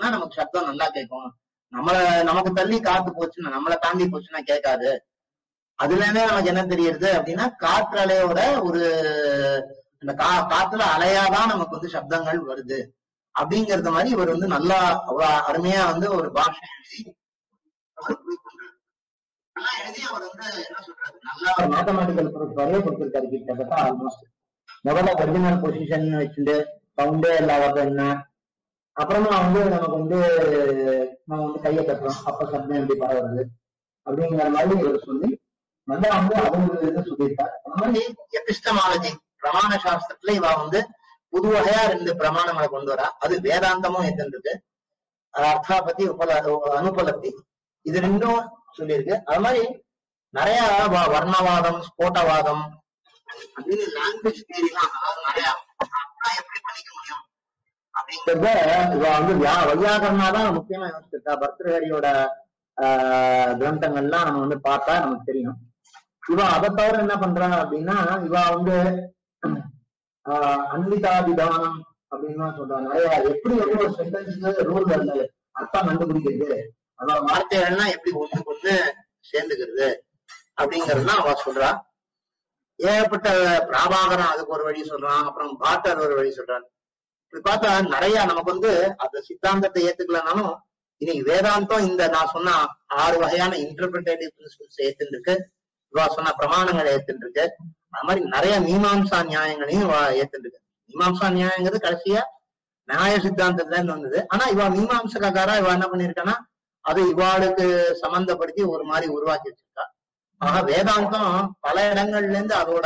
போனா நமக்கு சப்தம் நல்லா கேட்கும் நம்மள நமக்கு தள்ளி காத்து போச்சுன்னா நம்மளை தாண்டி போச்சுன்னா கேட்காது அதுல இருந்தே நமக்கு என்ன தெரியுது அப்படின்னா காற்று அலையோட ஒரு அந்த கா காத்துல அலையாதான் நமக்கு வந்து சப்தங்கள் வருது அப்படிங்கறது மாதிரி இவர் வந்து நல்லா அவ்வளவு அருமையா வந்து ஒரு பாஷை எழுதி அவர் prove பண்றாரு. நல்லா எழுதி அவர் வந்து என்ன சொல்றாரு நல்லா ஒரு மேத்தமெட்டிக்கல் ப்ரூஃப் வரைய கொடுத்திருக்காரு கிட்டத்தட்ட ஆல்மோஸ்ட் முதல்ல ஒரிஜினல் பொசிஷன் வச்சுட்டு சவுண்டே இல்லாத என்ன அப்புறமா வந்து நமக்கு வந்து நம்ம வந்து கையை கட்டுறோம் அப்ப சப்தம் எப்படி பரவுறது அப்படிங்கிற மாதிரி இவர் சொல்லி நல்லா வந்து அவங்க இது சொல்லியிருக்காரு அந்த மாதிரி எபிஸ்டமாலஜி பிரமாண சாஸ்திரத்துல இவ வந்து புது வகையா ரெண்டு பிரமாணங்களை கொண்டு வரா அது வேதாந்தமும் இருந்திருக்கு அர்த்தாபத்தி உபல அனுபலத்தி இது ரெண்டும் சொல்லியிருக்கு அது மாதிரி நிறைய வ- வர்ணவாதம் ஸ்போட்டவாதம் அப்படின்னு லாங்குவேஜ் தியரிலாம் அதாவது நிறைய அப்படிலாம் எப்படி பண்ணிக்க முடியும் அப்படிங்கறத இவ வந்து வியா- வையாகரனாதான் முக்கியமா யோசிச்சிருக்கா பர்தஹரியோட ஆஹ் கிரந்தங்கள்லாம் நம்ம வந்து பார்த்தா நமக்கு தெரியும் இவ அதை தவிர என்ன பண்றா அப்படின்னா இவ வந்து ஆஹ் அன்விதாபிதானம் அப்படின்னு சொல்றா நிறைய எப்படி வந்து ஒரு சென்டென்ஸுக்கு ரூல் வருது அர்த்தம் கண்டுபிடிக்கிறது அதோட வார்த்தைகள்லாம் எப்படி ஒண்ணுக்கு ஒண்ணு சேர்ந்துக்கிறது அப்படிங்கறதுலாம் அவ சொல்றா ஏகப்பட்ட பிராபாகரம் அதுக்கு ஒரு வழி சொல்றான் அப்புறம் பாட்டர் ஒரு வழி சொல்றான் இப்படி பார்த்தா நிறைய நமக்கு வந்து அந்த சித்தாந்தத்தை ஏத்துக்கலனாலும் இன்னைக்கு வேதாந்தம் இந்த நான் சொன்ன ஆறு வகையான இன்டர்பிரிட்டேட்டிவ் பிரின்சிபல்ஸ் ஏத்துட்டு இருக்கு இவா சொன்ன பிரமாணங்களை ஏத்துட்டு இருக்கு அது மாதிரி நிறைய மீமாம்சா நியாயங்களையும் இவா ஏத்துட்டு இருக்கு மீமாம்சா நியாயங்கிறது கடைசியா நியாய சித்தாந்தத்துல இருந்து வந்தது ஆனா இவா மீமாம்சகாரா இவ என்ன பண்ணிருக்கான்னா அது இவாளுக்கு சம்பந்தப்படுத்தி ஒரு மாதிரி உருவாக்கி வச்சிருக்கா ஆக வேதாந்தம் பல இடங்கள்ல இருந்து அதோட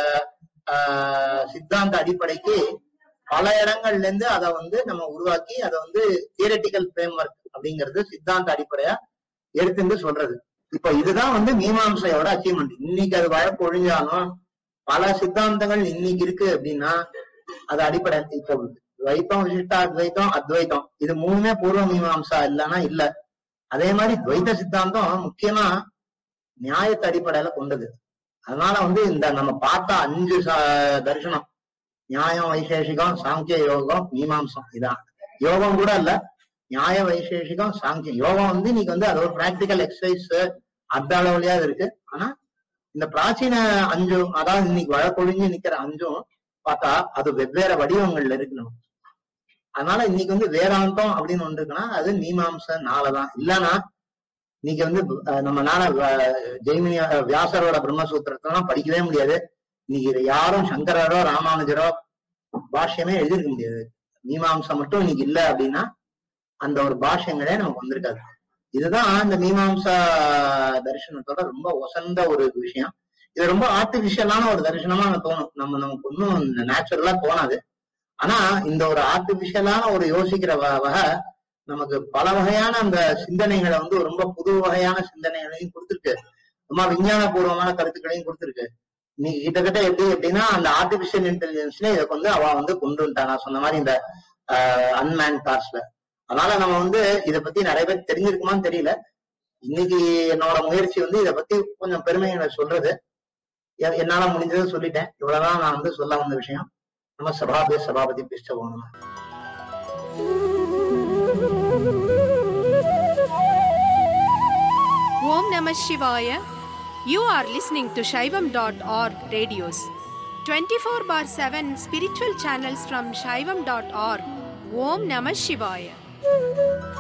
ஆஹ் சித்தாந்த அடிப்படைக்கு பல இடங்கள்ல இருந்து அதை வந்து நம்ம உருவாக்கி அதை வந்து தியரட்டிக்கல் ஃப்ரேம் ஒர்க் அப்படிங்கிறது சித்தாந்த அடிப்படையா எடுத்துட்டு சொல்றது இப்ப இதுதான் வந்து மீமாம்சையோட அச்சீவ்மெண்ட் இன்னைக்கு அது வழக்கு ஒழிஞ்சாலும் பல சித்தாந்தங்கள் இன்னைக்கு இருக்கு அப்படின்னா அது அடிப்படை இப்போ துவைத்தம் விசிஷ்டா அத்வைத்தம் அத்வைத்தம் இது மூணுமே பூர்வ மீமாம்சா இல்லைன்னா இல்ல அதே மாதிரி துவைத சித்தாந்தம் முக்கியமா நியாயத்தை அடிப்படையில கொண்டது அதனால வந்து இந்த நம்ம பார்த்த அஞ்சு ச- தரிசனம் நியாயம் வைசேஷிகம் சாங்கிய யோகம் மீமாம்சம் இதான் யோகம் கூட இல்ல நியாய வைசேஷிகம் சாங்கியம் யோகம் வந்து இன்னைக்கு வந்து அது ஒரு பிராக்டிக்கல் எக்ஸசைஸ் அந்த அளவுலயா இருக்கு ஆனா இந்த பிராச்சீன அஞ்சும் அதாவது இன்னைக்கு வழக்கொழிஞ்சு நிக்கிற அஞ்சும் பார்த்தா அது வெவ்வேறு வடிவங்கள்ல இருக்கு நமக்கு அதனால இன்னைக்கு வந்து வேதாந்தம் அப்படின்னு ஒன்று இருக்குன்னா அது மீமாம்ச நாளதான் இல்லைன்னா இன்னைக்கு வந்து அஹ், நம்மனால வ- ஜெய்மினி அஹ், வியாசரோட பிரம்மசூத்திரத்தெல்லாம் படிக்கவே முடியாது இன்னைக்கு இதை யாரும் சங்கரரோ ராமானுஜரோ பாஷ்யமே எழுதியிருக்க முடியாது மீமாம்சம் மட்டும் இன்னைக்கு இல்ல அப்படின்னா அந்த ஒரு பாஷ்யங்களே நமக்கு வந்திருக்காது இதுதான் இந்த மீமாம்சா தரிசனத்தோட ரொம்ப ஒசந்த ஒரு விஷயம் இது ரொம்ப ஆர்டிபிஷியலான ஒரு தரிசனமா எனக்கு தோணும் நம்ம நமக்கு ஒன்றும் நேச்சுரலா தோணாது ஆனா இந்த ஒரு ஆர்டிபிஷியலான ஒரு யோசிக்கிற வ- வகை நமக்கு பல வகையான அந்த சிந்தனைகளை வந்து ரொம்ப புது வகையான சிந்தனைகளையும் கொடுத்துருக்கு ரொம்ப விஞ்ஞான பூர்வமான கருத்துக்களையும் கொடுத்துருக்கு இன்னைக்கு கிட்டத்தட்ட எப்படி எப்படின்னா அந்த ஆர்டிபிஷியல் இன்டெலிஜென்ஸ்ல இதை வந்து அவ வந்து கொண்டு வந்துட்டா நான் சொன்ன மாதிரி இந்த அன்மேன் கார்ஸ்ல அதனால நம்ம வந்து இதை பத்தி நிறைய பேர் தெரிஞ்சிருக்குமான்னு தெரியல இன்னைக்கு என்னோட முயற்சி வந்து இதை பத்தி கொஞ்சம் பெருமைகளை சொல்றது எ- என்னால முடிஞ்சதை சொல்லிட்டேன் இவ்வளவுதான் நான் வந்து சொல்ல வந்த விஷயம் நம்ம சபாபதி சபாபதி பிஷ்ட போகணும் Om Namah Shivaya. You are listening to Shaivam.org radios. 24 bar 7 spiritual channels from Shaivam.org. Om Namah Shivaya.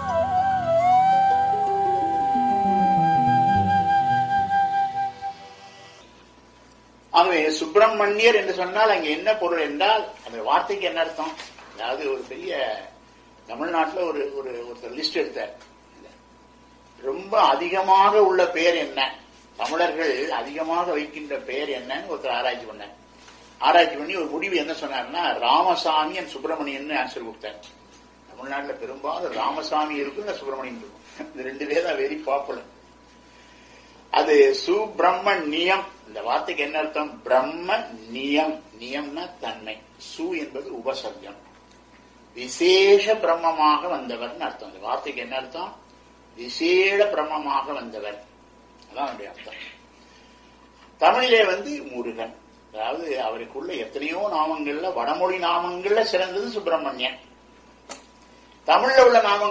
ஆகவே சுப்பிரமணியர் என்று சொன்னால் அங்க என்ன பொருள் என்றால் அந்த வார்த்தைக்கு என்ன அர்த்தம் அதாவது ஒரு பெரிய தமிழ்நாட்டுல ஒரு ஒரு ஒருத்தர் லிஸ்ட் எடுத்தார் ரொம்ப அதிகமாக உள்ள பெயர் என்ன தமிழர்கள் அதிகமாக வைக்கின்ற பெயர் என்னன்னு ஒருத்தர் ஆராய்ச்சி பண்ணார் ஆராய்ச்சி பண்ணி ஒரு முடிவு என்ன சொன்னார்னா ராமசாமி அண்ட் சுப்பிரமணியன் ஆன்சர் கொடுத்தார் தமிழ்நாட்டுல பெரும்பாலும் ராமசாமி இருக்கும் இல்ல சுப்பிரமணியன் இருக்கும் இந்த ரெண்டு பேர் தான் வெரி பாப்புலர் அது சுப்பிரமணியம் இந்த வார்த்தைக்கு என்ன அர்த்தம் பிரம்ம நியம் நியம்னா தன்மை சு என்பது உபசர்க்கம் விசேஷ பிரம்மமாக வந்தவர்னு அர்த்தம் இந்த வார்த்தைக்கு என்ன அர்த்தம் விசேட பிரம்மமாக வந்தவர் அதான் அவருடைய அர்த்தம் தமிழிலே வந்து முருகன் அதாவது அவருக்குள்ள எத்தனையோ நாமங்கள்ல வடமொழி நாமங்கள்ல சிறந்தது சுப்பிரமணியன் தமிழ்ல உள்ள நாமங்கள்